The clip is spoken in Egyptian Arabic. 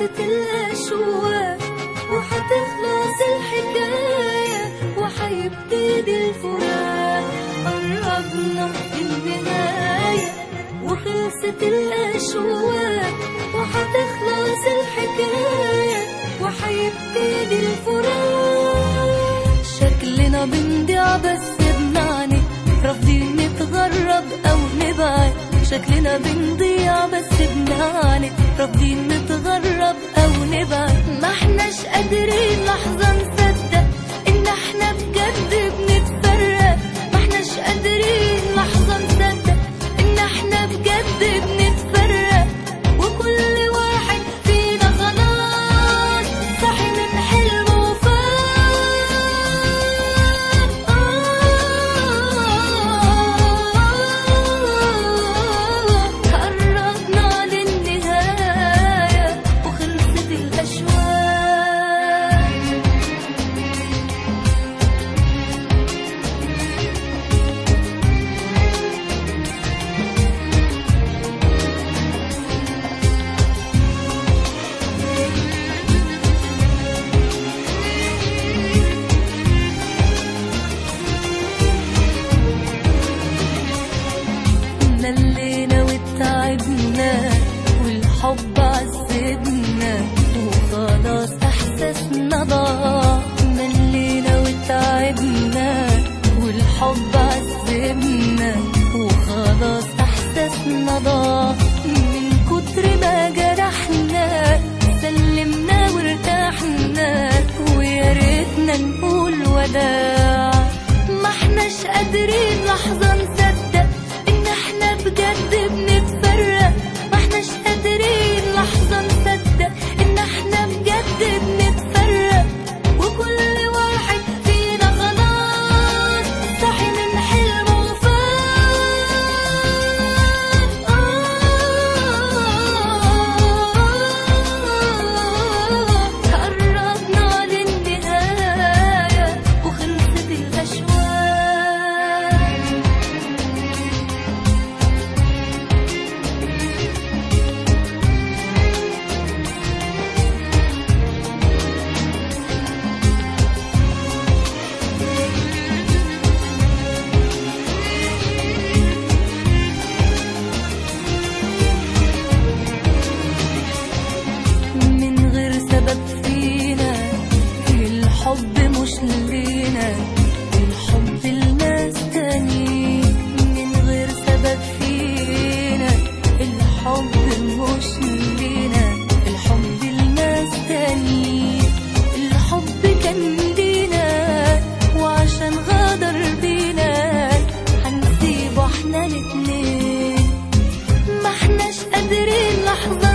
خلصت الأشواق وحتخلص الحكاية وحيبتدي الفراق قربنا للنهاية وخلصت الأشواق وحتخلص الحكاية وحيبتدي الفراق شكلنا بنضيع بس بنعني رافضين نتغرب أو نبعد شكلنا بنضيع بس بنعني رافضين نتغرب أو نبعد ما احناش قادرين لحظة نصدق إن احنا بجد بنتفرق ما احناش قادرين لحظة نصدق إن احنا بجد بنتفرق وكل واحد فينا خلاص صاحي من حلمه وفاق قربنا للنهاية وخلصت الأشواق ملينا وتعبنا والحب عذبنا وخلاص احساسنا ضاع ملينا وتعبنا والحب عذبنا وخلاص احساسنا ضاع من كتر ما جرحنا سلمنا وارتحنا ويا ريتنا نقول وداع ما احناش قادرين لحظة نصدق ان احنا بجد بنتفرق ما احناش قادرين لحظة نصدق ان احنا بجد بنتفرق وكل واحد فينا خلاص صاحي من حلمه وفاق قربنا للنهاية وخلصت الأشواق من غير سبب فينا الحب مش لينا الحب لناس تاني من غير سبب فينا الحب مش لينا الحب لناس تاني الحب كان لينا وعشان غدر بينا هنسيبه احنا الاتنين ما احناش قادرين لحظة